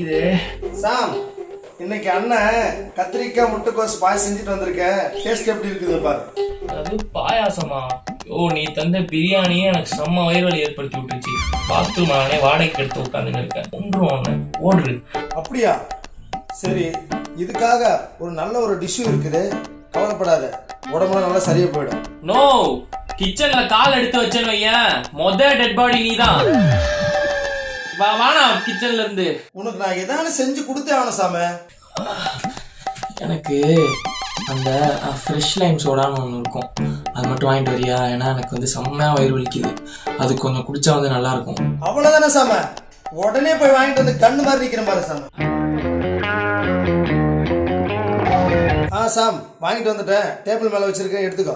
வலிக்குது சாம் இன்னைக்கு அண்ணன் கத்திரிக்காய் முட்டைக்கோஸ் பாய் செஞ்சுட்டு வந்திருக்கேன் டேஸ்ட் எப்படி இருக்குது பாரு அது பாயாசமா ஓ நீ தந்த பிரியாணியே எனக்கு செம்ம வயிறு வலி ஏற்படுத்தி விட்டுருச்சு பாத்ரூம் நானே வாடகைக்கு எடுத்து உட்காந்துன்னு இருக்கேன் ஒன்றும் ஒன்று ஓடுரு அப்படியா சரி இதுக்காக ஒரு நல்ல ஒரு டிஷ்ஷு இருக்குது கவலைப்படாத உடம்புலாம் நல்லா சரியா போயிடும் நோ கிச்சன்ல கால் எடுத்து வச்சேன்னு வையேன் மொத டெட் பாடி நீதான் வா வாணா கிச்சன்ல இருந்து உனக்கு நான் எதானு செஞ்சு கொடுத்தே ஆகணும் சாம எனக்கு அந்த ஃப்ரெஷ் லைம் சோடான்னு ஒன்று இருக்கும் அது மட்டும் வாங்கிட்டு வரியா ஏன்னா எனக்கு வந்து செம்மையா வயிறு வலிக்குது அது கொஞ்சம் குடிச்சா வந்து நல்லா இருக்கும் அவ்வளவுதானே சாம உடனே போய் வாங்கிட்டு வந்து கண்ணு மாதிரி நிக்கிற மாதிரி சாம ஆ சாம் வாங்கிட்டு வந்துட்டேன் டேபிள் மேல வச்சிருக்கேன் எடுத்துக்கோ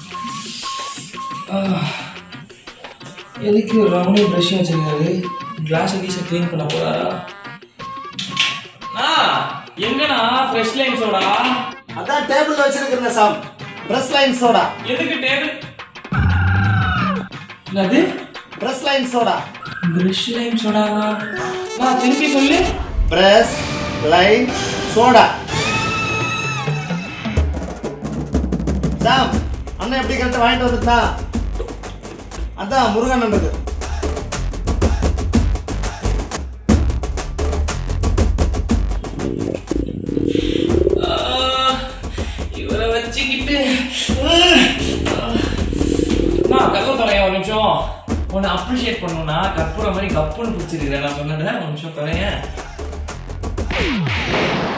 எதுக்கு ரவுனி ப்ரஷ் வச்சிருக்காரு கிளாஸ் கீஸை க்ளீன் பண்ண போறாரா எங்கண்ணா ஃப்ரெஷ் லைம் சோடா அதான் டேபிள் வச்சிருக்கிறேன் சாம் பிரஷ் லைன் சோடா எதுக்கு டேபிள் என்னது brush line soda fresh lime சோடாவா நான் திருப்பி சொல்லு பிரஷ் லைன் சோடா சாம் அண்ணன் எப்படி கரெக்டாக வாங்கிட்டு வந்துட்டா அதான் முருகன்ன்றது ஆஹ், இவரை வச்சுக்கிட்டு நான் கதவு தரையன் ஒரு நிமிஷம் உன்னை அப்ரிஷியேட் பண்ணணும்னா கற்பூரம் மாதிரி கப்புன்னு பிடிச்சிருக்கிறேன் நான் சொன்னதை ஒரு நிமிஷம் தரையன்